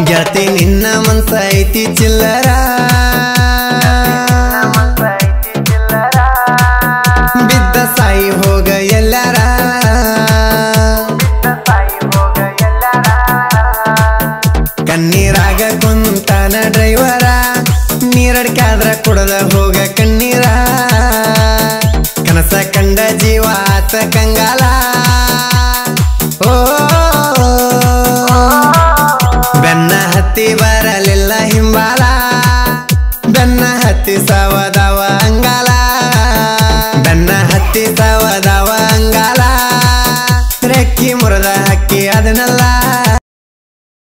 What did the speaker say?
ಗೆಳತಿ ನಿನ್ನ ಮನ್ಸ ಐತಿ ಚಿಲ್ಲರ ಬಿದ್ದ ಸಾಯಿ ಹೋಗ ಎಲ್ಲಾರ ಕಣ್ಣೀರಾಗ ಕುಂತಾನ ಡ್ರೈವರ ನೀರಡ್ಕಾದ್ರ ಕುಡದ ಹೋಗ ಕಣ್ಣೀರ ಕನಸ ಕಂಡ ಜೀವ ಆತ ಕಂಗಾಲ ಓ ಬೆನ್ನ ಹತ್ತಿ ಬರಲಿಲ್ಲ ಹಿಂಬಾಲ ಬೆನ್ನ ಹತ್ತಿ ಸವದವ ಅಂಗಾಲ ಬೆನ್ನ ಹತ್ತಿ ಸವದವ ಅಂಗಾಲ ರೆಕ್ಕಿ ಮುರದ ಹಕ್ಕಿ ಅದನ್ನೆಲ್ಲ